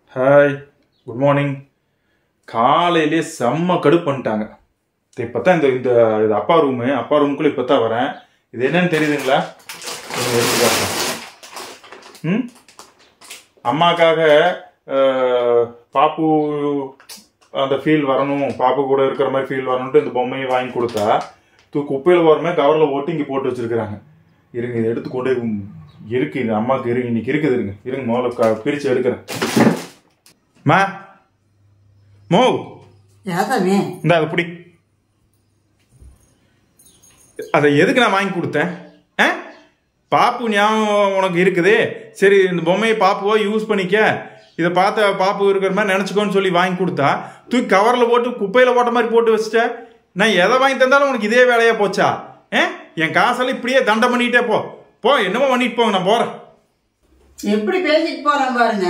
Hi good morning காலையிலே செம்ம கடுப்பு பண்ணிட்டாங்க இப்போ தான் இந்த இந்த இது அப்பா ரூமு அப்பா ரூமுக்குள்ளே இப்போ தான் வரேன் இது என்னன்னு தெரியுதுங்களா கொஞ்சம் எடுத்து காட்டுறேன். ம் அம்மாக்காக அஹ், பாப்பு அந்த ஃபீல் வரணும் பாப்பு கூட இருக்கிற மாதிரி ஃபீல் வரணுன்ட்டு இந்த பொம்மையை வாங்கி கொடுத்தா தூ குப்பையில் போகிறமே கவரில் ஓட்டி இங்கே போட்டு வச்சிருக்கிறாங்க இருங்க இதை எடுத்து கொண்டு போய் உம், இருக்கு இது அம்மாவுக்கு இருக்கு இன்னைக்கு இருக்குது இருங்க இருங்க முதல்ல க- பிரிச்சு எடுக்கிறேன் மா மோ ஏதாமே இந்த அதை பிடி அதை எதுக்கு நான் வாங்கி கொடுத்தேன் ஆ பாப்பு ஞாபகம் உனக்கு இருக்குது சரி இந்த பொம்மையை பாப்புவோ யூஸ் பண்ணிக்க இதை பார்த்த பாப்பு இருக்கிற மாதிரி நினச்சிக்கோன்னு சொல்லி வாங்கி கொடுத்தா தூக்கி கவரில் போட்டு குப்பையில் போட்ட மாதிரி போட்டு வச்சுட்ட நான் எதை வாங்கி தந்தாலும் உனக்கு இதே வேலையா போச்சா ஏ என் காசெல்லாம் இப்படியே தண்டம் பண்ணிட்டே போ போ என்னமோ பண்ணிட்டு போங்க நான் போகிறேன் எப்படி பேசிட்டு போறான் பாருங்க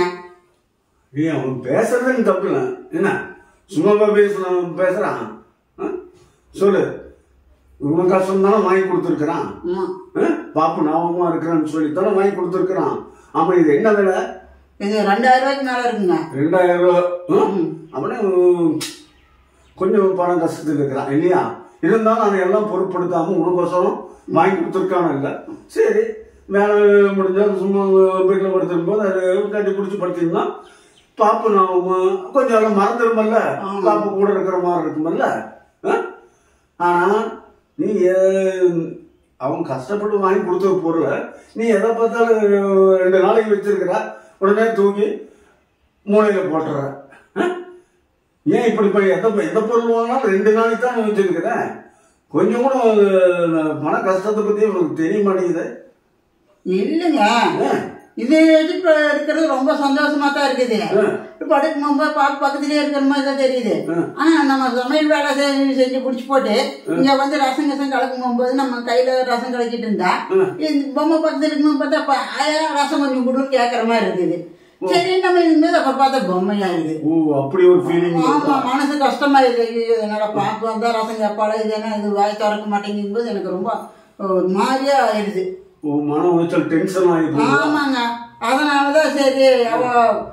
ஏன் அவன் பேசுறதுன்னு தப்பு இல்லை என்ன சும்மாவா பேசுறான் பேசுறான் ஆ? சொல்லு இவன் கஷ்டம் தானே வாங்கி கொடுத்துருக்குறான் ஆமா. பாப்பு ஞாபகமா இருக்கிறான்னு சொல்லி தானே வாங்கி கொடுத்துருக்குறான் ஆமா இது என்ன விலை இது ரெண்டாயிரம் ரூபாய்க்கு மேல இருக்குங்க ரெண்டாயிரம் ரூபா ஆ? அவனே உம், கொஞ்சம் பணம் கஷ்டத்தில் இருக்கிறான் இல்லையா இருந்தாலும் அதை எல்லாம் பொருட்படுத்தாம உனக்கோசரம் வாங்கி கொடுத்துருக்கானு இல்லை சரி வேலை முடிஞ்சால் சும்மா வீட்டில் படுத்திருக்கும் போது அதை கட்டி பிடிச்சி படுத்திருந்தா பாப்பு நான் கொஞ்சம் எல்லாம் மறந்துடுமல்ல பாப்பு கூட இருக்கிற மாதிரி இருக்குமல்ல ஆ? ஆனா நீ ஏ- அவன் கஷ்டப்பட்டு வாங்கி கொடுத்த பொருளை நீ எதை பார்த்தாலும் ரெண்டு நாளைக்கு வச்சிருக்கிற உடனே தூக்கி மூளையில போட்டுற ஆ? ஏன் இப்படி போய் எந்த எந்த பொருள் வாங்கினாலும் ரெண்டு நாளைக்கு தான் வச்சிருக்கிறேன் கொஞ்சம் கூட அஹ், பண கஷ்டத்தை பத்தி உனக்கு தெரிய மாட்டேங்குது இல்லைங்க ஆ? இது இப்ப இருக்கிறது ரொம்ப சந்தோஷமா தான் இருக்குது இப்ப அடுக்கு போகும்போது பார்க்க பக்கத்துலயே இருக்கிற மாதிரி தான் தெரியுது ஆனா நம்ம சமையல் வேலை செஞ்சு செஞ்சு பிடிச்சி போட்டு இங்க வந்து ரசம் கசம் கலக்கும் போகும்போது நம்ம கையில ரசம் கலக்கிட்டு இருந்தா இந்த பொம்மை பக்கத்துல இருக்கும்போது பார்த்தா அப்ப, ஆயா, ரசம் கொஞ்சம் கொடுன்னு கேட்கற மாதிரி இருக்குது சரி நம்ம இருந்தது அப்ப பார்த்தா பொம்மையா இருக்குது ஓ அப்படி ஒரு ஃபீலிங் ஆமா மனசு கஷ்டமா இருக்கு ஐயோ, என்னடா பாப்பு வந்தா ரசம் கேப்பாளா இது என்ன இது வாய் திறக்க மாட்டேங்குது போது எனக்கு ரொம்ப ஒரு மாதிரியா ஆயிடுது ஓ மன உளைச்சல் டென்ஷன் ஆயிடுது ஆமாங்க அதனாலதான் சரி அவ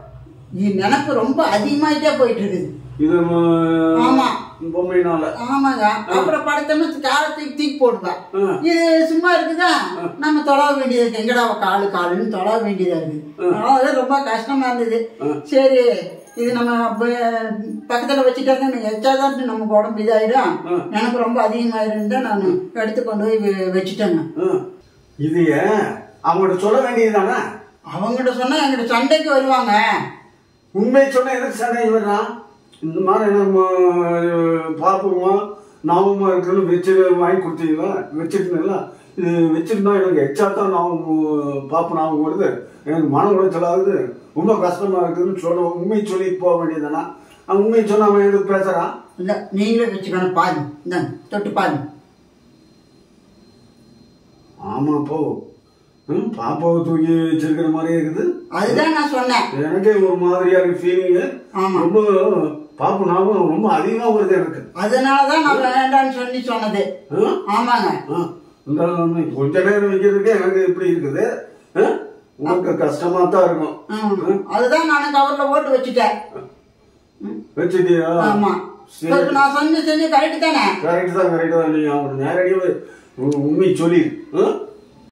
இ- நினப்பு ரொம்ப அதிகமாயிட்டே போயிட்டு இருக்குது இது அஹ், ஆமா. பொம்மையினால ஆமாங்க அப்புறம் படுத்தோம்னா காலை தூக்கி தூக்கி போடுவா ஆ. இது சும்மா இருக்குதா நம்ம தொழ வேண்டியது இருக்கு எங்கடா அவ காலு காலுன்னு தொழ வேண்டியதா இருக்குது அதனால ரொம்ப கஷ்டமா இருந்தது சரி இது நம்ம ப- பக்கத்துல வச்சுட்டாங்க எச்சாதான் நம்ம உடம்பு இதாயிடும் எனக்கு ரொம்ப அதிகமாயிரும் தான் நான் எடுத்து கொண்டு போய் வெ- வச்சுட்டேங்க ஆ. இது ஏன் அவங்கள்ட்ட சொல்ல வேண்டியதுதானே அவங்ககிட்ட சொன்னா என்கிட்ட சண்டைக்கு வருவாங்க உண்மை சொன்னா எதுக்கு சண்டை வர்றான் இந்த மாதிரி நம்ம பாப்போமா நாமமா இருக்குன்னு வச்சு வாங்கி கொடுத்தீங்களா வச்சிருந்தீங்களா இது வச்சிருந்தா எனக்கு எச்சா தான் நான் பாப்பு ஞாபகம் வருது எனக்கு மன உளைச்சல் ஆகுது ரொம்ப கஷ்டமா இருக்குதுன்னு சொல்ல உண்மை சொல்லி போக வேண்டியதுதானா அவன் உண்மை சொன்னா அவன் எதுக்கு பேசுறான் இல்ல நீங்களே வச்சுக்கணும் பாருங்க இந்தாங்க தொட்டு பாருங்க ஆமா போ ம், பாப்பாவை தூக்கி வச்சிருக்கிற மாதிரியே இருக்குது அதுதான் நான் சொன்னேன் எனக்கே ஒரு மாதிரியா இருக்கு ஃபீலிங்கு ஆமா. ரொம்ப பாப்பு ஞாபகம் ரொம்ப அதிகமா வருது எனக்கு அதனாலதான் நான் வேண்டாம்னு சொல்லி சொன்னது ஆ? ஆமாங்க ஆ, இந்த நம்ம கொஞ்ச நேரம் வைக்கிறதுக்கே எனக்கு இப்படி இருக்குது ஆ? உனக்கு கஷ்டமா தான் இருக்கும் ம். அதுதான் நான் கவர்ல போட்டு வச்சுட்டேன் வச்சுட்டியா ஆமா சரி இப்ப நான் சொன்ன செஞ்சு கரெக்ட் தானே கரெக்ட் தான் கரெக்ட் தான் நீ அவன் நேரடியாக உண்மை சொல்லி ஆ?